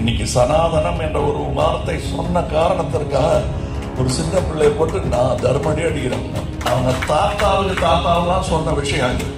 இன்னைக்கு சனாதனம் என்ற ஒரு வார்த்தை சொன்ன காரணத்திற்காக ஒரு சின்ன பிள்ளை போட்டு நான் தர்மடி அடிக்கிறாங்க அவங்க தாத்தாவுக்கு தாத்தாவெல்லாம் சொன்ன விஷயம் இது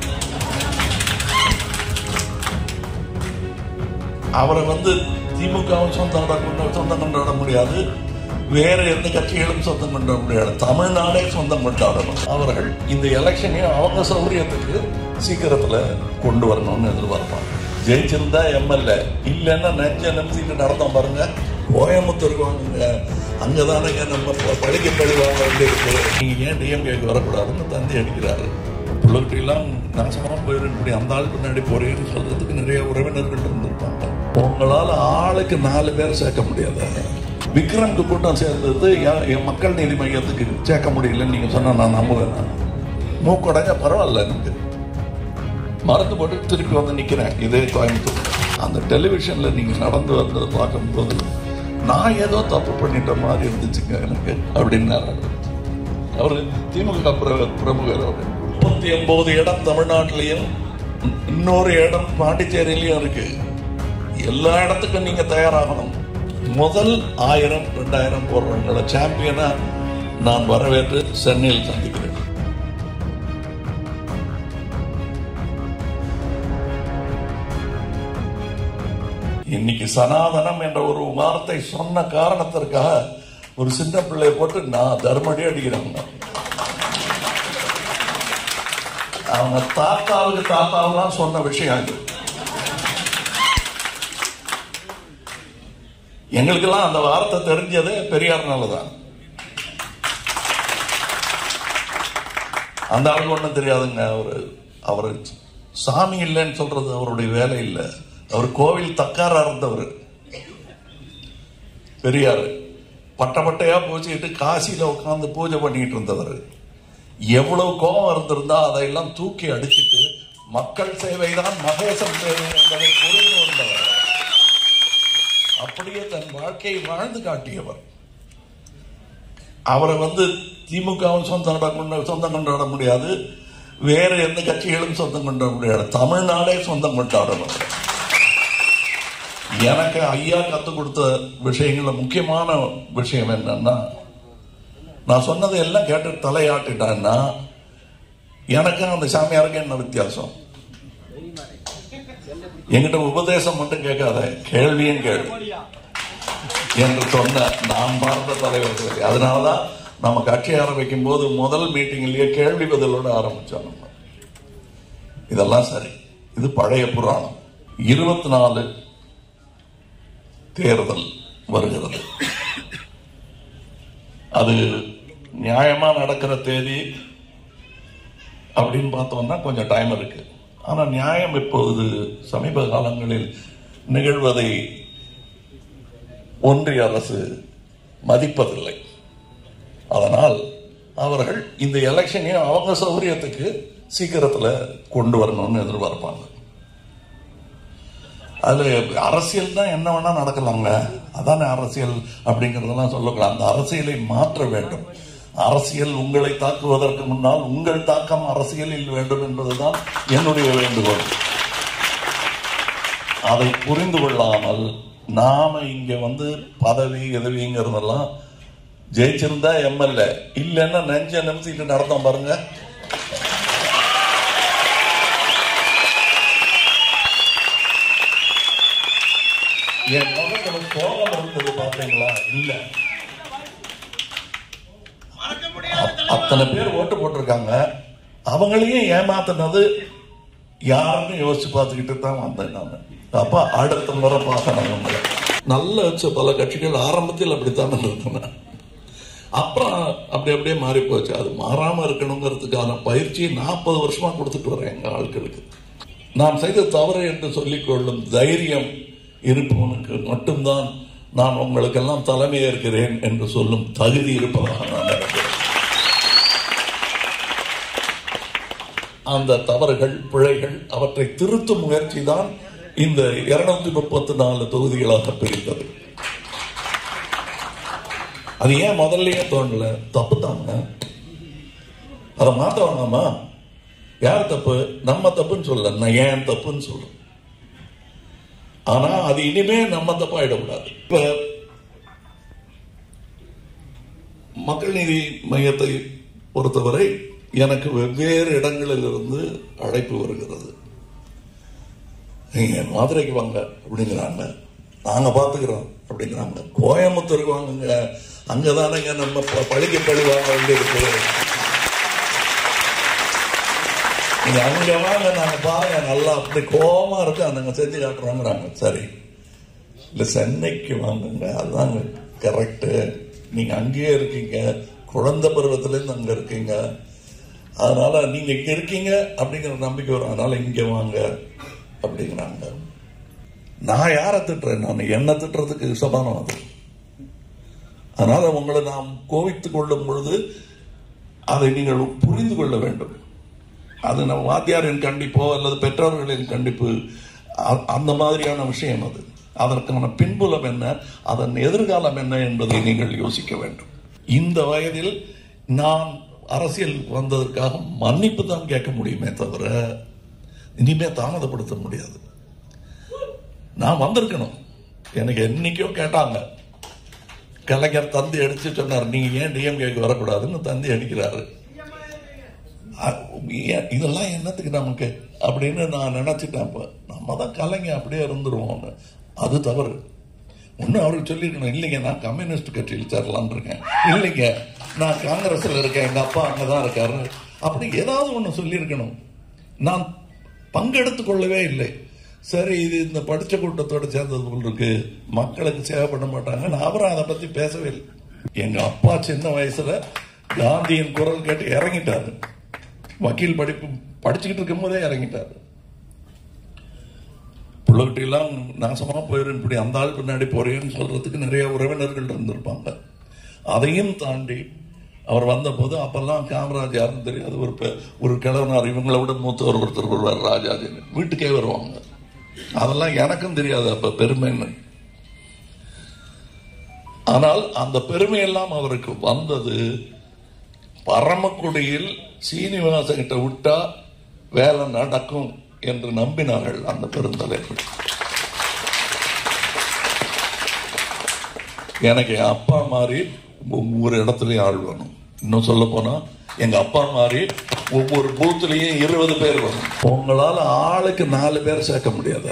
அவரை வந்து திமுகவும் சொந்தம் கொண்ட சொந்தம் கொண்டாட முடியாது வேற எந்த கட்சிகளும் சொந்தம் கொண்டாட முடியாது தமிழ்நாடே சொந்தம் கொண்டாடணும் அவர்கள் இந்த எலெக்ஷனையும் அவங்க சௌகரியத்துக்கு சீக்கிரத்துல கொண்டு வரணும்னு எதிர்பார்ப்பாங்க ஜெயிச்சிருந்தா எம்எல்ஏ இல்லைன்னா நெஞ்ச நம்பிட்டு நடந்தோம் பாருங்க கோயம்புத்தூருக்கு வாங்குங்க அங்கதானங்க நம்ம ப- படிக்க படிவாங்க இருக்கு நீங்க ஏன் டிஎம்கேக்கு வரக்கூடாதுன்னு தந்தி அடிக்கிறாரு புள்ளட்டிலாம் நாசமா போயிடும் இப்படி அந்த ஆள் பின்னாடி போறேன்னு சொல்றதுக்கு நிறைய உறவினர்கள் இருந்திருப்பாங்க உங்களால ஆளுக்கு நாலு பேர் சேர்க்க முடியாது விக்ரம்க்கு கூட்டம் சேர்ந்தது என் என் மக்கள் நீதி மையத்துக்கு சேர்க்க முடியலன்னு நீங்க சொன்னா நான் நம்புவேன் நான். மூக்கடைஞ்ச பரவாயில்ல எனக்கு மறந்து போட்டு திருப்பி வந்து நிக்கிறேன் இதே கோயம்புத்தூர் அந்த டெலிவிஷன்ல நீங்க நடந்து வந்ததை பார்க்கும்போது நான் ஏதோ தப்பு பண்ணிட்ட மாதிரி இருந்துச்சுங்க எனக்கு அப்படின்னாரு அவரு திமுக பிர- பிரமுகர் அவர் முப்பத்தி ஒன்பது இடம் தமிழ்நாட்டிலையும் இன்னொரு இடம் பாண்டிச்சேரியிலையும் இருக்கு எல்லா இடத்துக்கும் நீங்க தயாராகணும் முதல் ஆயிரம் ரெண்டாயிரம் போடுறவங்கள சாம்பியனா நான் வரவேற்று சென்னையில் சந்திக்கிறேன் இன்னைக்கு சனாதனம் என்ற ஒரு வார்த்தை சொன்ன காரணத்திற்காக ஒரு சின்ன பிள்ளையை போட்டு நான் தர்மடி அடிக்கிறாங்க அவங்க தாத்தாவுக்கு தாத்தாவெல்லாம் சொன்ன விஷயம் இது எங்களுக்கெல்லாம் அந்த வார்த்தை தெரிஞ்சது பெரியார்னால தான் அந்த ஆளுக்கு ஒன்றும் தெரியாதுங்க அவரு அவர் சாமி இல்லைன்னு சொல்றது அவருடைய வேலை இல்லை அவர் கோவில் தக்காரா இருந்தவர் பெரியார் பட்ட பட்டையா பூச்சிக்கிட்டு காசியில உட்கார்ந்து பூஜை பண்ணிட்டு இருந்தவர் எவ்வளவு கோபம் இருந்திருந்தா அதையெல்லாம் தூக்கி அடிச்சிட்டு மக்கள் சேவை தான் மகேசன் சேவை என்பதை புரிந்து கொண்டவர் அப்படியே தன் வாழ்க்கையை வாழ்ந்து காட்டியவர் அவரை வந்து திமுகவும் சொந்தம் கொண்ட சொந்தம் கொண்டாட முடியாது வேற எந்த கட்சிகளும் சொந்தம் கொண்டாட முடியாது தமிழ்நாடே சொந்தம் கொண்டாடணும் எனக்கு ஐயா கத்துக் கொடுத்த விஷயங்கள்ல முக்கியமான விஷயம் என்னன்னா நான் சொன்னதை எல்லாம் கேட்டு தலையாட்டிட்டான்னா எனக்கும் அந்த சாமியாருக்கும் என்ன வித்தியாசம் என்கிட்ட உபதேசம் மட்டும் கேட்காத கேள்வியும் கேள்வி என்று சொன்ன நாம் பார்த்த தலைவர்கள் அதனாலதான் நம்ம கட்சி ஆரம்பிக்கும் போது முதல் மீட்டிங்லயே கேள்வி பதிலோட ஆரம்பிச்சோம் நம்ம இதெல்லாம் சரி இது பழைய புராணம் இருபத்தி நாலு தேர்தல் வருகிறது அது நியாயமா நடக்கிற தேதி அப்படின்னு பார்த்தோம்னா கொஞ்சம் டைம் இருக்கு ஆனா நியாயம் இப்போது சமீப காலங்களில் நிகழ்வதை ஒன்றிய அரசு மதிப்பதில்லை அதனால் அவர்கள் இந்த எலெக்ஷனையும் அவங்க சௌகரியத்துக்கு சீக்கிரத்துல கொண்டு வரணும்னு எதிர்பார்ப்பாங்க அதுல அரசியல் தான் என்ன வேணா நடக்கலாங்க அதானே அரசியல் அப்படிங்கறதெல்லாம் சொல்லக்கூடாது அந்த அரசியலை மாற்ற வேண்டும் அரசியல் உங்களை தாக்குவதற்கு முன்னால் உங்கள் தாக்கம் அரசியலில் வேண்டும் என்பதுதான் என்னுடைய வேண்டுகோள் அதை புரிந்து கொள்ளாமல் நாம இங்க வந்து பதவி எதவிங்கிறதெல்லாம் ஜெயிச்சிருந்தா எம்எல்ஏ இல்லைன்னா நெஞ்ச நிமித்திட்டு நடந்தோம் பாருங்க என் முகத்துல கோபம் இருந்தது பாத்தீங்களா இல்ல அத்தனை பேர் ஓட்டு போட்டிருக்காங்க அவங்களையும் ஏமாத்தினது யாருன்னு யோசிச்சு பார்த்துக்கிட்டு தான் வந்தேன் நான் அப்ப அடுத்த முறை பார்க்கணும் உங்களை நல்ல வச்ச பல கட்சிகள் ஆரம்பத்தில் அப்படித்தான் இருந்தன அப்புறம் அப்படி அப்படியே மாறி போச்சு அது மாறாம இருக்கணுங்கிறதுக்கான பயிற்சியை நாற்பது வருஷமா கொடுத்துட்டு வரேன் எங்க ஆட்களுக்கு நாம் செய்த தவறு என்று சொல்லிக் கொள்ளும் தைரியம் இருப்பவனுக்கு மட்டும்தான் நான் உங்களுக்கெல்லாம் தலைமை ஏற்கிறேன் என்று சொல்லும் தகுதி இருப்பதாக நான் நினைக்கிறேன் அந்த தவறுகள் பிழைகள் அவற்றை திருத்தும் முயற்சி தான் இந்த இருநூத்தி முப்பத்தி நாலு தொகுதிகளாக பிரித்தது அது ஏன் முதல்லயே தோணல தப்பு தாங்க அதை மாத்த வேணாமா யார் தப்பு நம்ம தப்புன்னு சொல்ல நான் ஏன் தப்புன்னு சொல்றேன் ஆனா அது இனிமே நம்ம தப்பாயிடக்கூடாது இப்ப மக்கள் நீதி மையத்தை பொறுத்தவரை எனக்கு வெவ்வேறு இடங்களில் இருந்து அழைப்பு வருகிறது நீங்க மதுரைக்கு வாங்க அப்படிங்கிறாங்க நாங்க பாத்துக்கிறோம் அப்படிங்கிறாங்க கோயம்புத்தூருக்கு வாங்குங்க அங்கதானங்க நம்ம ப- பழிக்கு பழி வாங்க வேண்டியிருக்கு நீங்க அங்க வாங்க நாங்க பாருங்க நல்லா அப்படி கோபமா இருக்கு நாங்க செஞ்சு காட்டுறோங்கிறாங்க சரி இல்ல சென்னைக்கு வாங்குங்க அதுதாங்க கரெக்ட் நீங்க அங்கேயே இருக்கீங்க குழந்தை பருவத்துல இருந்து அங்க இருக்கீங்க அதனால நீங்க இங்க இருக்கீங்க அப்படிங்கிற நம்பிக்கை வரும் அதனால இங்க வாங்க அப்படிங்கிறாங்க நான் யாரை திட்டுறேன் நான் என்ன திட்டுறதுக்கு சமானம் அது அதனால உங்களை நாம் கோவித்துக் கொள்ளும் பொழுது அதை நீங்கள் புரிந்து கொள்ள வேண்டும் அது நம்ம வாத்தியாரின் கண்டிப்போ அல்லது பெற்றோர்களின் கண்டிப்பு அ- அந்த மாதிரியான விஷயம் அது அதற்கான பின்புலம் என்ன அதன் எதிர்காலம் என்ன என்பதை நீங்கள் யோசிக்க வேண்டும் இந்த வயதில் நான் அரசியல் வந்ததற்காக மன்னிப்பு தான் கேட்க முடியுமே தவிர இனிமே தாமதப்படுத்த முடியாது நான் வந்திருக்கணும் எனக்கு என்னைக்கோ கேட்டாங்க கலைஞர் தந்தி அடிச்சு சொன்னார் நீங்க ஏன் டிஎம்கேக்கு வரக்கூடாதுன்னு தந்தி அடிக்கிறாரு அ- ஏன் இதெல்லாம் என்னத்துக்கு நமக்கு அப்படின்னு நான் நினைச்சிட்டேன் அப்ப நம்ம தான் கலைஞர் அப்படியே இருந்துருவோம்னு அது தவறு ஒண்ணு அவருக்கு சொல்லியிருக்கணும் இல்லைங்க நான் கம்யூனிஸ்ட் கட்சியில் சேரலாம்னு இருக்கேன் இல்லைங்க நான் காங்கிரஸ்ல இருக்கேன் எங்க அப்பா அங்கதான் இருக்காரு அப்படி ஏதாவது ஒண்ணு சொல்லியிருக்கணும் நான் பங்கெடுத்துக் கொள்ளவே இல்லை சரி இது இந்த படிச்ச கூட்டத்தோட சேர்ந்தது போல் இருக்கு மக்களுக்கு சேவை பண்ண மாட்டாங்க நான் அவரும் அதை பத்தி பேசவே இல்லை எங்க அப்பா சின்ன வயசுல காந்தியின் குரல் கேட்டு இறங்கிட்டாரு வக்கீல் படிப்பு படிச்சுக்கிட்டு இருக்கும் போதே இறங்கிட்டாரு புள்ளகிட்ட எல்லாம் நாசமா போயிரும் இப்படி அந்த ஆள் பின்னாடி போறேன்னு சொல்றதுக்கு நிறைய உறவினர்கள் இருந்திருப்பாங்க அதையும் தாண்டி அவர் வந்தபோது அப்பெல்லாம் காமராஜ் யாருன்னு தெரியாது ஒரு பெ- ஒரு கிழவனார் இவங்களை விட மூத்தவர் ஒருத்தர் வருவார் ராஜாஜின்னு வீட்டுக்கே வருவாங்க அதெல்லாம் எனக்கும் தெரியாது அப்ப பெருமைன்னு ஆனால் அந்த பெருமையெல்லாம் அவருக்கு வந்தது பரமக்குடியில் சீனிவாசன் கிட்ட விட்டா வேலை நடக்கும் என்று நம்பினார்கள் அந்த பெருந்தலைவர்கள் எனக்கு என் அப்பா மாதிரி ஒவ்வொரு இடத்துலயும் ஆள் வேணும் இன்னும் சொல்ல போனா எங்க அப்பா மாதிரி ஒவ்வொரு பூத்துலயும் இருபது பேர் வரும் உங்களால ஆளுக்கு நாலு பேர் சேர்க்க முடியாது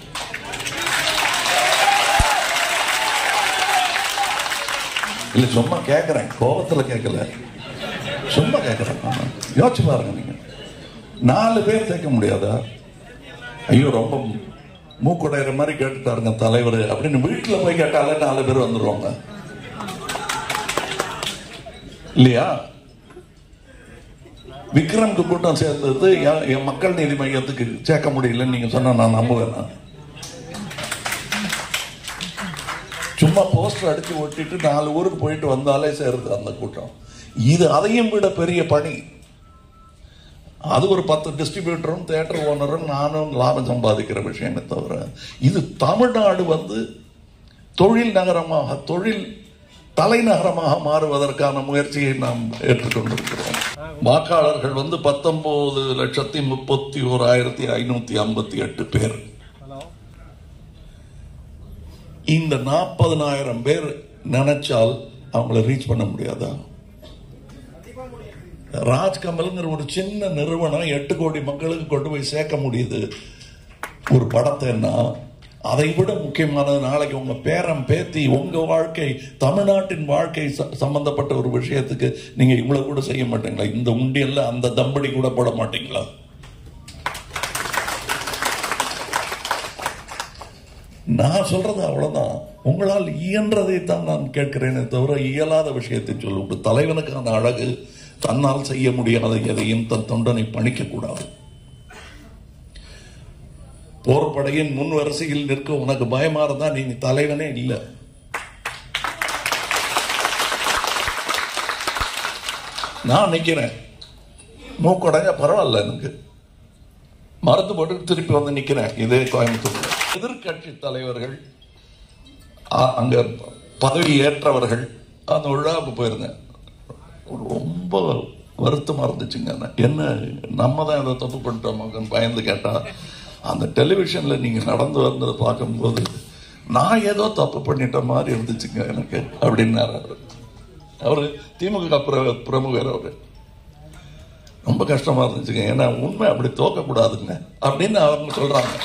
இல்ல சும்மா கேக்குறேன் கோபத்துல கேட்கல சும்மா கேட்கறேன் நான். யோசிச்சு பாருங்க நீங்க நாலு பேர் சேர்க்க முடியாதா ஐயோ ரொம்ப மூக்குடையிற மாதிரி கேட்டுட்டாருங்க தலைவர் அப்படின்னு வீட்டுல போய் கேட்டாலே நாலு பேர் வந்துருவாங்க இல்லையா விக்ரம்க்கு கூட்டம் சேர்ந்தது என் என் மக்கள் நீதி மையத்துக்கு சேர்க்க முடியலன்னு நீங்க சொன்னா நான் நம்புவேன் நான். சும்மா போஸ்டர் அடிச்சு ஒட்டிட்டு நாலு ஊருக்கு போயிட்டு வந்தாலே சேருது அந்த கூட்டம் இது அதையும் விட பெரிய பணி அது ஒரு பத்து டிஸ்ட்ரிபியூட்டரும் தேட்டர் ஓனரும் நானும் லாபம் சம்பாதிக்கிற விஷயமே தவிர இது தமிழ்நாடு வந்து தொழில் நகரமாக தொழில் தலைநகரமாக மாறுவதற்கான முயற்சியை நாம் ஏற்றுக்கொண்டிருக்கிறோம் வாக்காளர்கள் வந்து பத்தொன்பது லட்சத்தி முப்பத்தி ஓராயிரத்தி ஐநூத்தி ஐம்பத்தி எட்டு பேர் இந்த நாற்பதனாயிரம் பேர் நினைச்சால் அவங்கள ரீச் பண்ண முடியாதா ராஜ்கமல்ங்கிற ஒரு சின்ன நிறுவனம் எட்டு கோடி மக்களுக்கு கொண்டு போய் சேர்க்க முடியுது ஒரு படத்தைன்னா அதை விட முக்கியமானது நாளைக்கு உங்க பேரம் பேத்தி உங்க வாழ்க்கை தமிழ்நாட்டின் வாழ்க்கை ச- சம்பந்தப்பட்ட ஒரு விஷயத்துக்கு நீங்க இவ்வளவு கூட செய்ய மாட்டீங்களா இந்த உண்டியல்ல அந்த தம்படி கூட போட மாட்டீங்களா நான் சொல்றது அவ்வளவுதான் உங்களால் இயன்றதை தான் நான் கேட்கிறேனே தவிர இயலாத விஷயத்தை சொல்ல தலைவனுக்கான அழகு தன்னால் செய்ய முடியாத எதையும் தன் தொண்டனை பணிக்க கூடாது போர்ப்படையின் முன் வரிசையில் நிற்க உனக்கு பயமா இருந்தா நீ தலைவனே இல்லை நான் நிக்கிறேன் மூக்கடைங்க பரவாயில்ல எனக்கு மருந்து போட்டு திருப்பி வந்து நிக்கிறேன் இதே கோயம்புத்தூர்ல எதிர்கட்சி தலைவர்கள் அ- அங்க பதவி ஏற்றவர்கள் அந்த விழாவுக்கு போயிருந்தேன் ரொம்ப வருத்தமா இருந்துச்சுங்க என்ன நம்ம தான் ஏதோ தப்பு பண்ணிட்டோம் பயந்து கேட்டா அந்த டெலிவிஷன்ல நீங்க நடந்து வந்ததை பார்க்கும்போது நான் ஏதோ தப்பு பண்ணிட்ட மாதிரி இருந்துச்சுங்க எனக்கு அப்படின்னாரு அவரு அவரு திமுக பிர- பிரமுகர் அவரு ரொம்ப கஷ்டமா இருந்துச்சுங்க ஏன்னா உண்மை அப்படி தோக்கக்கூடாதுங்க அப்படின்னு அவங்க சொல்றாங்க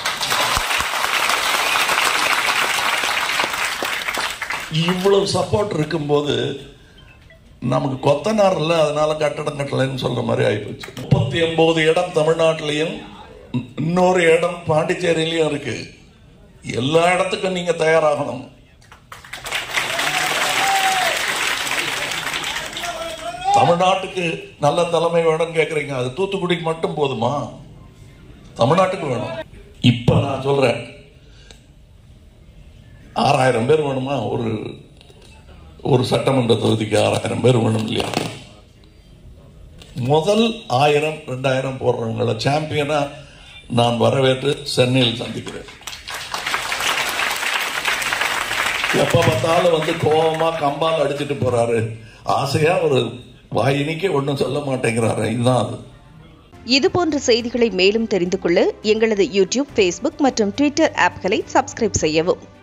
இவ்வளவு சப்போர்ட் இருக்கும்போது நமக்கு கொத்தனார் இல்ல அதனால கட்டடம் கட்டலைன்னு சொல்ற மாதிரி ஆயிப்போச்சு முப்பத்தி ஒன்பது இடம் தமிழ்நாட்டிலையும் இன்னொரு இடம் பாண்டிச்சேரியிலையும் இருக்கு எல்லா இடத்துக்கும் நீங்க தயாராகணும் தமிழ்நாட்டுக்கு நல்ல தலைமை வேணும்னு கேக்குறீங்க அது தூத்துக்குடிக்கு மட்டும் போதுமா தமிழ்நாட்டுக்கு வேணும் இப்ப நான் சொல்றேன் ஆறாயிரம் பேர் வேணுமா ஒரு ஒரு சட்டமன்ற தொகுதிக்கு ஆறாயிரம் பேர் வேணும் இல்லையா முதல் ஆயிரம் ரெண்டாயிரம் போடுறவங்கள சாம்பியனா நான் வரவேற்று சென்னையில் சந்திக்கிறேன் எப்ப பார்த்தாலும் வந்து கோபமா கம்பால் அடிச்சிட்டு போறாரு ஆசையா ஒரு வாயினிக்க ஒன்றும் சொல்ல மாட்டேங்கிறாரு இதுதான் அது இது போன்ற செய்திகளை மேலும் தெரிந்து கொள்ள எங்களது யூடியூப் ஃபேஸ்புக் மற்றும் ட்விட்டர் ஆப்களை சப்ஸ்கிரைப் செய்யவும்